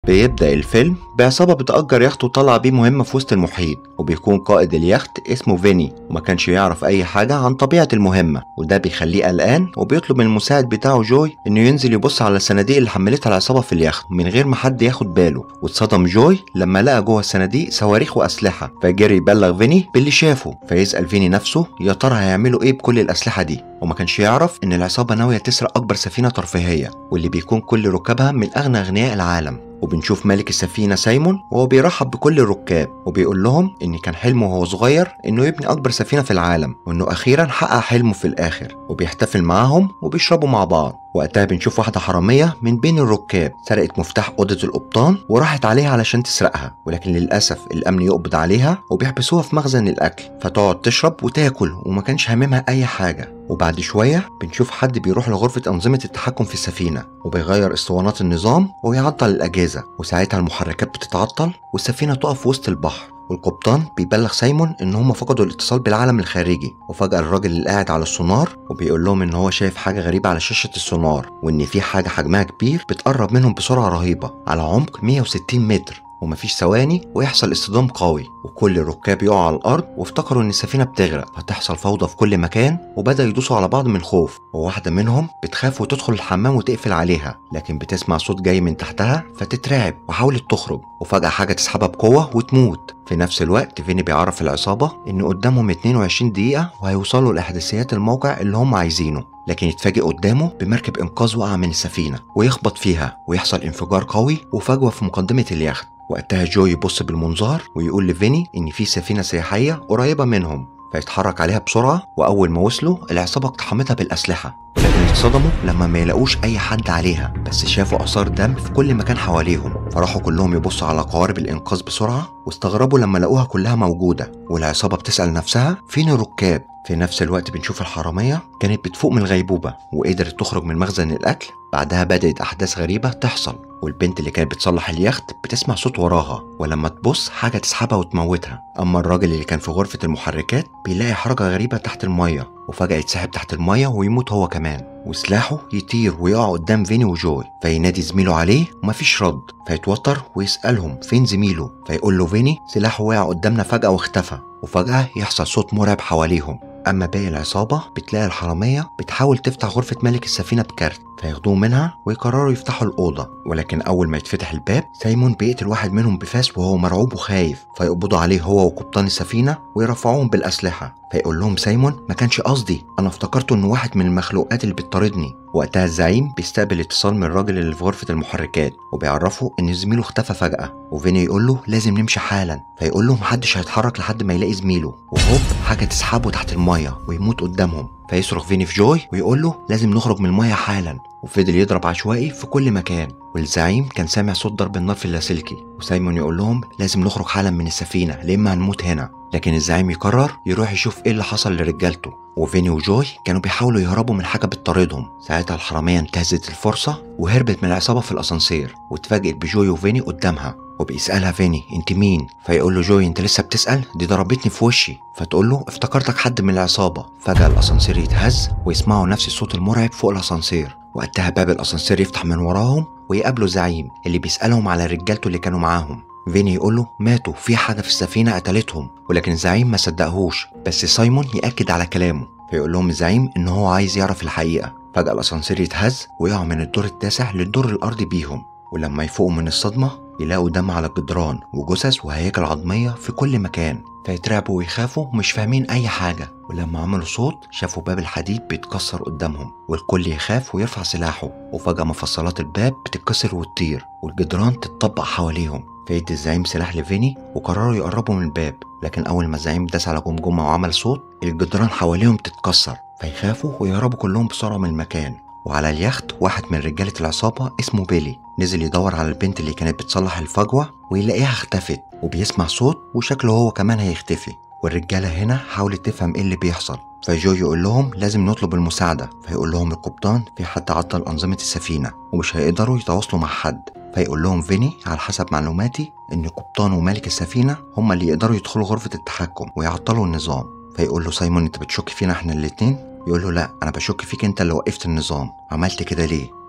بيبدأ الفيلم بعصابة بتأجر يخت وطلع بيه مهمة في وسط المحيط وبيكون قائد اليخت اسمه فيني وما كانش يعرف أي حاجة عن طبيعة المهمة وده بيخليه قلقان وبيطلب من المساعد بتاعه جوي إنه ينزل يبص على الصناديق اللي حملتها العصابة في اليخت من غير ما حد ياخد باله واتصدم جوي لما لقى جوه الصناديق صواريخ وأسلحة فجري يبلغ فيني باللي شافه فيسأل فيني نفسه يا ترى هيعملوا إيه بكل الأسلحة دي وما كانش يعرف إن العصابة ناوية تسرق أكبر سفينة ترفيهية واللي بيكون كل ركابها من أغنى أغنياء العالم وبنشوف ملك السفينة سايمون وهو بيرحب بكل الركاب وبيقول لهم إن كان حلمه وهو صغير إنه يبني أكبر سفينة في العالم وإنه أخيرا حقق حلمه في الآخر وبيحتفل معاهم وبيشربوا مع بعض وقتها بنشوف واحدة حرامية من بين الركاب سرقت مفتاح أوضة القبطان وراحت عليها علشان تسرقها ولكن للأسف الأمن يقبض عليها وبيحبسوها في مخزن الأكل فتقعد تشرب وتاكل وما كانش هاممها أي حاجة وبعد شوية بنشوف حد بيروح لغرفة أنظمة التحكم في السفينة وبيغير اسطوانات النظام ويعطل الأجهزة وساعتها المحركات بتتعطل والسفينة تقف وسط البحر والقبطان بيبلغ سايمون ان هم فقدوا الاتصال بالعالم الخارجي وفجأة الراجل اللي قاعد على السونار وبيقول لهم ان هو شايف حاجة غريبة على شاشة السونار وان في حاجة حجمها كبير بتقرب منهم بسرعة رهيبة على عمق 160 متر ومفيش ثواني ويحصل اصطدام قوي وكل الركاب يقعوا على الارض وافتكروا ان السفينه بتغرق فتحصل فوضى في كل مكان وبدا يدوسوا على بعض من الخوف وواحده منهم بتخاف وتدخل الحمام وتقفل عليها لكن بتسمع صوت جاي من تحتها فتترعب وحاولت تخرج وفجاه حاجه تسحبها بقوه وتموت في نفس الوقت فيني بيعرف العصابه ان قدامهم 22 دقيقه وهيوصلوا لاحداثيات الموقع اللي هم عايزينه لكن يتفاجئ قدامه بمركب انقاذ وقع من السفينه ويخبط فيها ويحصل انفجار قوي وفجوه في مقدمه اليخت وقتها جو يبص بالمنظار ويقول لفيني ان في سفينه سياحيه قريبه منهم فيتحرك عليها بسرعه واول ما وصلوا العصابه اقتحمتها بالاسلحه ولكن اتصدموا لما ما يلاقوش اي حد عليها بس شافوا اثار دم في كل مكان حواليهم فراحوا كلهم يبصوا على قوارب الانقاذ بسرعه واستغربوا لما لقوها كلها موجوده والعصابه بتسال نفسها فين الركاب في نفس الوقت بنشوف الحرامية كانت بتفوق من الغيبوبة وقدرت تخرج من مخزن الأكل بعدها بدأت أحداث غريبة تحصل والبنت اللي كانت بتصلح اليخت بتسمع صوت وراها ولما تبص حاجة تسحبها وتموتها أما الراجل اللي كان في غرفة المحركات بيلاقي حركة غريبة تحت المية وفجأة يتسحب تحت المية ويموت هو كمان وسلاحه يطير ويقع قدام فيني وجوي فينادي زميله عليه ومفيش رد فيتوتر ويسألهم فين زميله فيقول له فيني سلاحه وقع قدامنا فجأة واختفى وفجأة يحصل صوت مرعب حواليهم أما باقي العصابة بتلاقي الحرامية بتحاول تفتح غرفة ملك السفينة بكارت فياخدوه منها ويقرروا يفتحوا الأوضة ولكن أول ما يتفتح الباب سايمون بيقتل واحد منهم بفاس وهو مرعوب وخايف فيقبضوا عليه هو وقبطان السفينة ويرفعوهم بالأسلحة فيقول لهم سايمون ما كانش قصدي أنا افتكرته إنه واحد من المخلوقات اللي بتطاردني وقتها الزعيم بيستقبل اتصال من الراجل اللي في غرفة المحركات وبيعرفه إن زميله اختفى فجأة وفيني يقول له لازم نمشي حالا فيقول له محدش هيتحرك لحد ما يلاقي زميله وهوب حاجة تسحبه تحت المية ويموت قدامهم فيصرخ فيني في جوي ويقول له لازم نخرج من المية حالا وفضل يضرب عشوائي في كل مكان والزعيم كان سامع صوت ضرب النار في اللاسلكي وسايمون يقول لهم لازم نخرج حالا من السفينة لإما هنموت هنا لكن الزعيم يقرر يروح يشوف ايه اللي حصل لرجالته وفيني وجوي كانوا بيحاولوا يهربوا من حاجة بتطاردهم ساعتها الحرامية انتهزت الفرصة وهربت من العصابة في الأسانسير واتفاجئت بجوي وفيني قدامها وبيسألها فيني انت مين فيقول له جوي انت لسه بتسأل دي ضربتني في وشي فتقول له افتكرتك حد من العصابة فجأة الأسانسير يتهز ويسمعوا نفس الصوت المرعب فوق الأسانسير وقتها باب الأسانسير يفتح من وراهم ويقابلوا زعيم اللي بيسألهم على رجالته اللي كانوا معاهم فيني يقول له ماتوا في حاجة في السفينة قتلتهم ولكن الزعيم ما صدقهوش بس سايمون يأكد على كلامه فيقول لهم الزعيم إن هو عايز يعرف الحقيقة فجأة الأسانسير يتهز ويقع من الدور التاسع للدور الأرضي بيهم ولما يفوقوا من الصدمة يلاقوا دم على الجدران وجثث وهياكل عظمية في كل مكان فيترعبوا ويخافوا مش فاهمين أي حاجة ولما عملوا صوت شافوا باب الحديد بيتكسر قدامهم والكل يخاف ويرفع سلاحه وفجأة مفصلات الباب بتتكسر وتطير والجدران تتطبق حواليهم فيدي الزعيم سلاح لفيني وقرروا يقربوا من الباب لكن أول ما الزعيم داس على جمجمة وعمل صوت الجدران حواليهم تتكسر فيخافوا ويهربوا كلهم بسرعة من المكان وعلى اليخت واحد من رجالة العصابة اسمه بيلي نزل يدور على البنت اللي كانت بتصلح الفجوة ويلاقيها اختفت وبيسمع صوت وشكله هو كمان هيختفي والرجالة هنا حاولت تفهم ايه اللي بيحصل فجو يقول لهم لازم نطلب المساعدة فيقول لهم القبطان في حد عطل أنظمة السفينة ومش هيقدروا يتواصلوا مع حد فيقول لهم فيني على حسب معلوماتي إن قبطان ومالك السفينة هما اللي يقدروا يدخلوا غرفة التحكم ويعطلوا النظام فيقول له سايمون انت بتشك فينا احنا الاتنين يقول له لا انا بشك فيك انت اللي وقفت النظام عملت كده ليه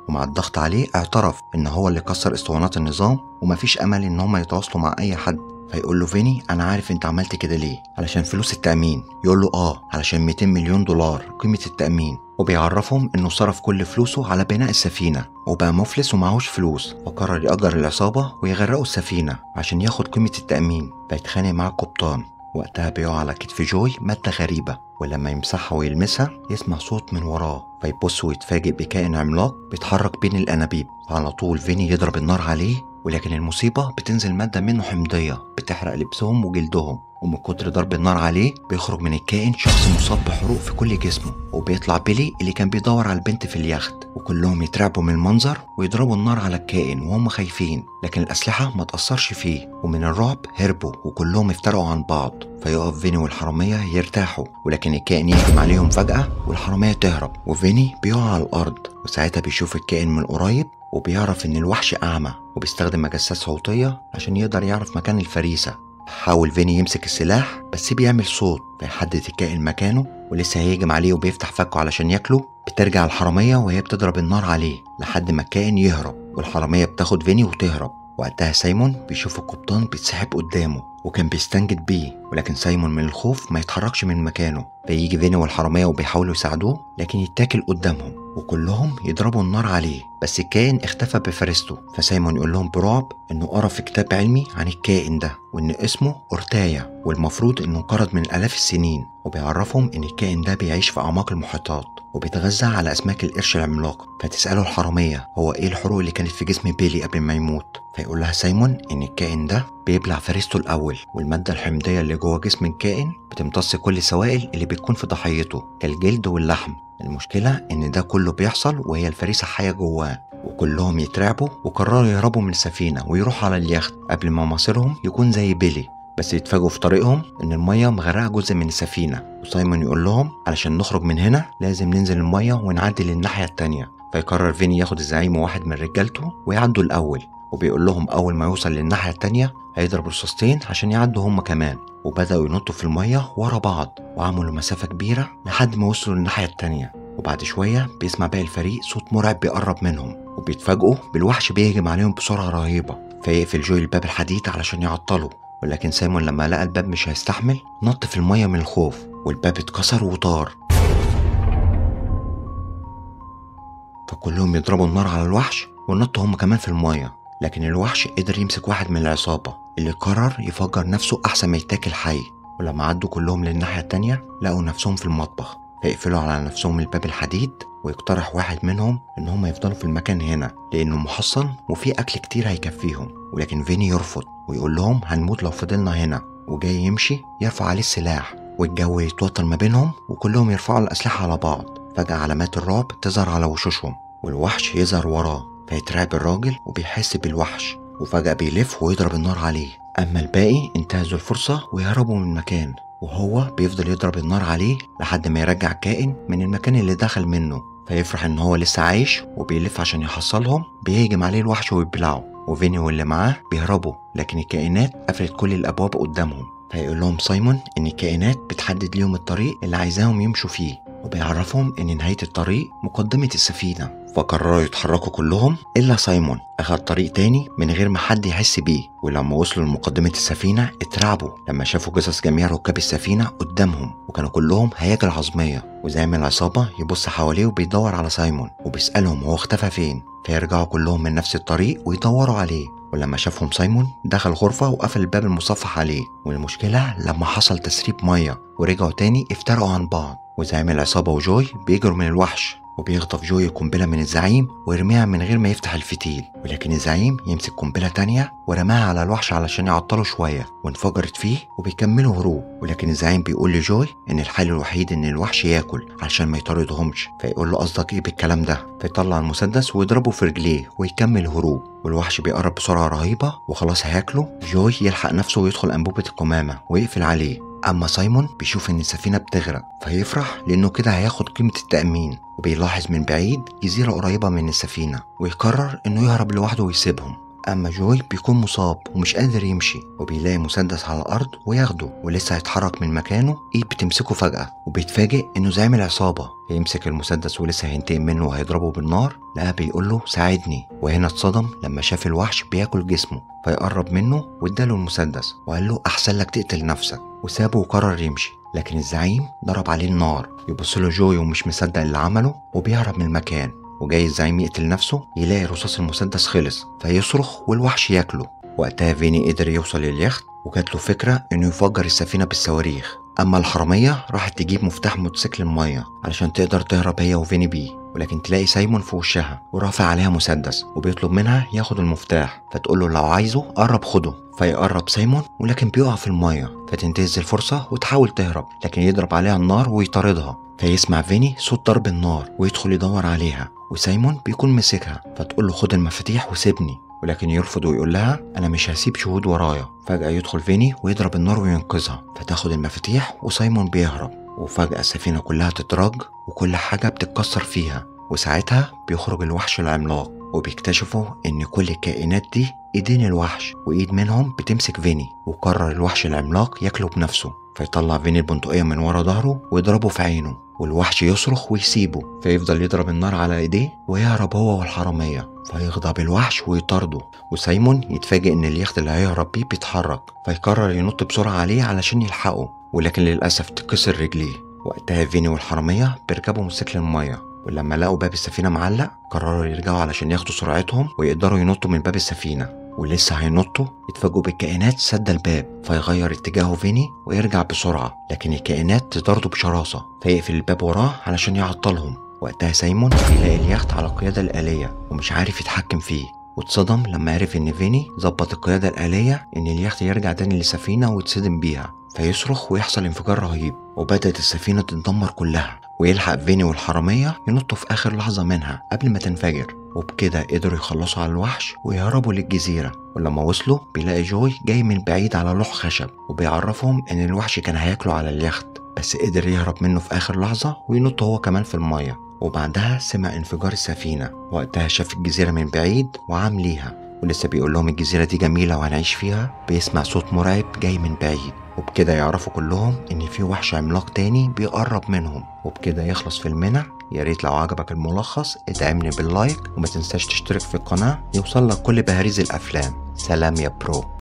ومع الضغط عليه اعترف ان هو اللي كسر اسطوانات النظام ومفيش امل ان هم يتواصلوا مع اي حد فيقول له فيني انا عارف انت عملت كده ليه علشان فلوس التامين يقول له اه علشان 200 مليون دولار قيمه التامين وبيعرفهم انه صرف كل فلوسه على بناء السفينه وبقى مفلس ومعهوش فلوس وقرر يأجر العصابه ويغرقوا السفينه عشان ياخد قيمه التامين فيتخانق مع القبطان وقتها بيقع على كتف جوي مادة غريبة ولما يمسحها ويلمسها يسمع صوت من وراه فيبص ويتفاجئ بكائن عملاق بيتحرك بين الأنابيب فعلى طول فيني يضرب النار عليه ولكن المصيبة بتنزل مادة منه حمضية بتحرق لبسهم وجلدهم ومن كتر ضرب النار عليه بيخرج من الكائن شخص مصاب بحروق في كل جسمه وبيطلع بيلي اللي كان بيدور على البنت في اليخت وكلهم يترعبوا من المنظر ويضربوا النار على الكائن وهم خايفين لكن الأسلحة ما تأثرش فيه ومن الرعب هربوا وكلهم افترقوا عن بعض فيقف فيني والحرامية يرتاحوا ولكن الكائن يهجم عليهم فجأة والحرامية تهرب وفيني بيقع على الأرض وساعتها بيشوف الكائن من قريب وبيعرف إن الوحش أعمى وبيستخدم مجسات صوتية عشان يقدر يعرف مكان الفريسة حاول فيني يمسك السلاح بس بيعمل صوت فيحدد الكائن مكانه ولسه هيهجم عليه وبيفتح فكه علشان ياكله بترجع الحرامية وهي بتضرب النار عليه لحد ما الكائن يهرب والحرامية بتاخد فيني وتهرب وقتها سايمون بيشوف القبطان بيتسحب قدامه وكان بيستنجد بيه ولكن سايمون من الخوف ما يتحركش من مكانه فيجي فيني والحرامية وبيحاولوا يساعدوه لكن يتاكل قدامهم وكلهم يضربوا النار عليه بس الكائن اختفى بفريسته فسايمون يقول لهم برعب انه قرا في كتاب علمي عن الكائن ده وان اسمه اورتايا والمفروض انه انقرض من الاف السنين وبيعرفهم ان الكائن ده بيعيش في اعماق المحيطات وبيتغذى على اسماك القرش العملاق فتساله الحراميه هو ايه الحروق اللي كانت في جسم بيلي قبل ما يموت فيقول لها سايمون ان الكائن ده بيبلع فريسته الاول والماده الحمضيه اللي جوه جسم الكائن بتمتص كل السوائل اللي بتكون في ضحيته كالجلد واللحم المشكلة إن ده كله بيحصل وهي الفريسة حية جواه وكلهم يترعبوا وقرروا يهربوا من السفينة ويروحوا على اليخت قبل ما مصيرهم يكون زي بيلي بس يتفاجئوا في طريقهم إن المية مغرقة جزء من السفينة وسايمون يقول لهم علشان نخرج من هنا لازم ننزل المية ونعدي للناحية التانية فيقرر فيني ياخد الزعيم وواحد من رجالته ويعدوا الأول وبيقول لهم أول ما يوصل للناحية التانية هيضرب رصاصتين عشان يعدوا هما كمان وبدأوا ينطوا في المية ورا بعض وعملوا مسافة كبيرة لحد ما وصلوا للناحية التانية وبعد شوية بيسمع باقي الفريق صوت مرعب بيقرب منهم وبيتفاجئوا بالوحش بيهجم عليهم بسرعة رهيبة فيقفل جوي الباب الحديد علشان يعطله ولكن سايمون لما لقى الباب مش هيستحمل نط في المية من الخوف والباب اتكسر وطار فكلهم يضربوا النار على الوحش ونطوا هم كمان في المية لكن الوحش قدر يمسك واحد من العصابة اللي قرر يفجر نفسه أحسن ما يتاكل حي ولما عدوا كلهم للناحية التانية لقوا نفسهم في المطبخ فيقفلوا على نفسهم الباب الحديد ويقترح واحد منهم ان هم يفضلوا في المكان هنا لانه محصن وفيه اكل كتير هيكفيهم ولكن فيني يرفض ويقول لهم هنموت لو فضلنا هنا وجاي يمشي يرفع عليه السلاح والجو يتوتر ما بينهم وكلهم يرفعوا الاسلحه على بعض فجاه علامات الرعب تظهر على وشوشهم والوحش يظهر وراه فيترعب الراجل وبيحس بالوحش وفجأة بيلف ويضرب النار عليه أما الباقي انتهزوا الفرصة ويهربوا من المكان وهو بيفضل يضرب النار عليه لحد ما يرجع كائن من المكان اللي دخل منه فيفرح ان هو لسه عايش وبيلف عشان يحصلهم بيهجم عليه الوحش ويبلعه وفيني واللي معاه بيهربوا لكن الكائنات قفلت كل الابواب قدامهم فيقول لهم سايمون ان الكائنات بتحدد ليهم الطريق اللي عايزاهم يمشوا فيه وبيعرفهم ان نهاية الطريق مقدمة السفينة فقرروا يتحركوا كلهم الا سايمون اخد طريق تاني من غير ما حد يحس بيه ولما وصلوا لمقدمة السفينة اترعبوا لما شافوا جثث جميع ركاب السفينة قدامهم وكانوا كلهم هياكل عظمية وزعيم العصابة يبص حواليه وبيدور على سايمون وبيسألهم هو اختفى فين فيرجعوا كلهم من نفس الطريق ويدوروا عليه ولما شافهم سايمون دخل غرفة وقفل الباب المصفح عليه والمشكلة لما حصل تسريب مية ورجعوا تاني افترقوا عن بعض وزعيم العصابة وجوي بيجروا من الوحش وبيخطف جوي قنبلة من الزعيم ويرميها من غير ما يفتح الفتيل ولكن الزعيم يمسك قنبلة تانية ورماها على الوحش علشان يعطله شوية وانفجرت فيه وبيكملوا هروب ولكن الزعيم بيقول لجوي ان الحل الوحيد ان الوحش ياكل علشان ما يطاردهمش فيقول له قصدك ايه بالكلام ده فيطلع المسدس ويضربه في رجليه ويكمل هروب والوحش بيقرب بسرعة رهيبة وخلاص هياكله جوي يلحق نفسه ويدخل أنبوبة القمامة ويقفل عليه أما سايمون بيشوف إن السفينة بتغرق فيفرح لأنه كده هياخد قيمة التأمين وبيلاحظ من بعيد جزيرة قريبة من السفينة ويقرر إنه يهرب لوحده ويسيبهم أما جوي بيكون مصاب ومش قادر يمشي وبيلاقي مسدس على الأرض وياخده ولسه هيتحرك من مكانه إيد بتمسكه فجأة وبيتفاجئ إنه زعيم العصابة هيمسك المسدس ولسه هينتقم منه وهيضربه بالنار لقى بيقول له ساعدني وهنا اتصدم لما شاف الوحش بياكل جسمه فيقرب منه واداله المسدس وقال له أحسن لك تقتل نفسك وسابه وقرر يمشي لكن الزعيم ضرب عليه النار يبص له جوي ومش مصدق اللي عمله وبيهرب من المكان وجاي الزعيم يقتل نفسه يلاقي رصاص المسدس خلص فيصرخ والوحش ياكله وقتها فيني قدر يوصل لليخت وجات له فكرة انه يفجر السفينة بالصواريخ اما الحرامية راحت تجيب مفتاح موتوسيكل المية علشان تقدر تهرب هي وفيني بيه ولكن تلاقي سايمون في وشها ورافع عليها مسدس وبيطلب منها ياخد المفتاح فتقول له لو عايزه قرب خده فيقرب سايمون ولكن بيقع في المية فتنتهز الفرصة وتحاول تهرب لكن يضرب عليها النار ويطاردها فيسمع فيني صوت ضرب النار ويدخل يدور عليها وسايمون بيكون مسكها فتقول له خد المفاتيح وسيبني ولكن يرفض ويقول لها انا مش هسيب شهود ورايا فجأة يدخل فيني ويضرب النار وينقذها فتاخد المفاتيح وسايمون بيهرب وفجأة السفينة كلها تترج وكل حاجة بتتكسر فيها وساعتها بيخرج الوحش العملاق وبيكتشفوا ان كل الكائنات دي ايدين الوحش وايد منهم بتمسك فيني وقرر الوحش العملاق ياكله بنفسه فيطلع فيني البندقية من ورا ظهره ويضربه في عينه والوحش يصرخ ويسيبه فيفضل يضرب النار على ايديه ويهرب هو والحرامية فيغضب الوحش ويطارده وسايمون يتفاجئ ان اليخت اللي هيهرب بيه بيتحرك فيقرر ينط بسرعة عليه علشان يلحقه ولكن للأسف تكسر رجليه وقتها فيني والحرامية بيركبوا موتوسيكل المية ولما لقوا باب السفينة معلق قرروا يرجعوا علشان ياخدوا سرعتهم ويقدروا ينطوا من باب السفينة ولسه هينطوا يتفاجئوا بالكائنات سد الباب فيغير اتجاهه فيني ويرجع بسرعة لكن الكائنات تطارده بشراسة فيقفل الباب وراه علشان يعطلهم وقتها سايمون بيلاقي اليخت على القيادة الآلية ومش عارف يتحكم فيه واتصدم لما عرف ان فيني ظبط القيادة الآلية ان اليخت يرجع تاني للسفينة ويتصدم بيها فيصرخ ويحصل انفجار رهيب وبدأت السفينة تتدمر كلها ويلحق فيني والحرامية ينطوا في آخر لحظة منها قبل ما تنفجر وبكده قدروا يخلصوا على الوحش ويهربوا للجزيرة ولما وصلوا بيلاقي جوي جاي من بعيد على لوح خشب وبيعرفهم ان الوحش كان هياكله على اليخت بس قدر يهرب منه في آخر لحظة وينط هو كمان في المية وبعدها سمع انفجار السفينة وقتها شاف الجزيرة من بعيد وعام ليها ولسه بيقول لهم الجزيرة دي جميلة وهنعيش فيها بيسمع صوت مرعب جاي من بعيد وبكده يعرفوا كلهم ان في وحش عملاق تاني بيقرب منهم وبكده يخلص فيلمنا يا ريت لو عجبك الملخص ادعمني باللايك وما تنساش تشترك في القناة يوصل لك كل بهاريز الافلام سلام يا برو